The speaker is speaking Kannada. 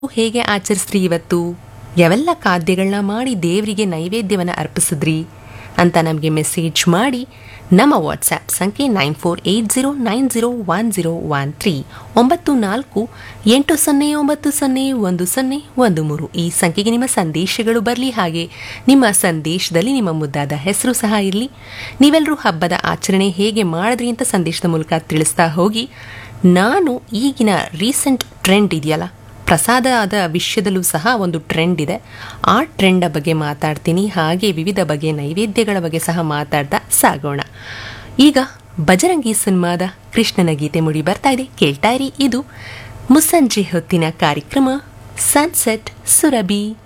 ಹೇಗೆ ಆಚರಿಸ್ರಿ ಇವತ್ತು ಯಾವೆಲ್ಲ ಖಾದ್ಯಗಳನ್ನ ಮಾಡಿ ದೇವರಿಗೆ ನೈವೇದ್ಯವನ್ನು ಅರ್ಪಿಸಿದ್ರಿ ಅಂತ ನಮಗೆ ಮೆಸೇಜ್ ಮಾಡಿ ನಮ್ಮ ವಾಟ್ಸ್ಆ್ಯಪ್ ಸಂಖ್ಯೆ nine four eight zero nine zero one zero one three ಒಂಬತ್ತು ನಾಲ್ಕು ಎಂಟು ಸೊನ್ನೆ ಒಂಬತ್ತು ಸೊನ್ನೆ ಒಂದು ಸೊನ್ನೆ ಒಂದು ಮೂರು ಈ ಸಂಖ್ಯೆಗೆ ನಿಮ್ಮ ಸಂದೇಶಗಳು ಬರಲಿ ಹಾಗೆ ನಿಮ್ಮ ಸಂದೇಶದಲ್ಲಿ ನಿಮ್ಮ ಮುದ್ದಾದ ಹೆಸರು ಸಹ ಇರಲಿ ನೀವೆಲ್ಲರೂ ಹಬ್ಬದ ಆಚರಣೆ ಹೇಗೆ ಮಾಡಿದ್ರಿ ಅಂತ ಸಂದೇಶದ ಮೂಲಕ ತಿಳಿಸ್ತಾ ಹೋಗಿ ನಾನು ಈಗಿನ ರೀಸೆಂಟ್ ಟ್ರೆಂಡ್ ಇದೆಯಲ್ಲ ಪ್ರಸಾದದ ವಿಷಯದಲ್ಲೂ ಸಹ ಒಂದು ಟ್ರೆಂಡ್ ಇದೆ ಆ ಟ್ರೆಂಡ್ ಬಗ್ಗೆ ಮಾತಾಡ್ತೀನಿ ಹಾಗೆ ವಿವಿಧ ಬಗೆಯ ನೈವೇದ್ಯಗಳ ಬಗ್ಗೆ ಸಹ ಮಾತಾಡ್ತಾ ಸಾಗೋಣ ಈಗ ಬಜರಂಗಿ ಸಿನಿಮಾದ ಕೃಷ್ಣನ ಗೀತೆ ಮುಡಿ ಬರ್ತಾ ಇದೆ ಕೇಳ್ತಾ ಇರಿ ಇದು ಮುಸ್ಸಂಜೆ ಹೊತ್ತಿನ ಕಾರ್ಯಕ್ರಮ ಸನ್ಸೆಟ್ ಸುರಭಿ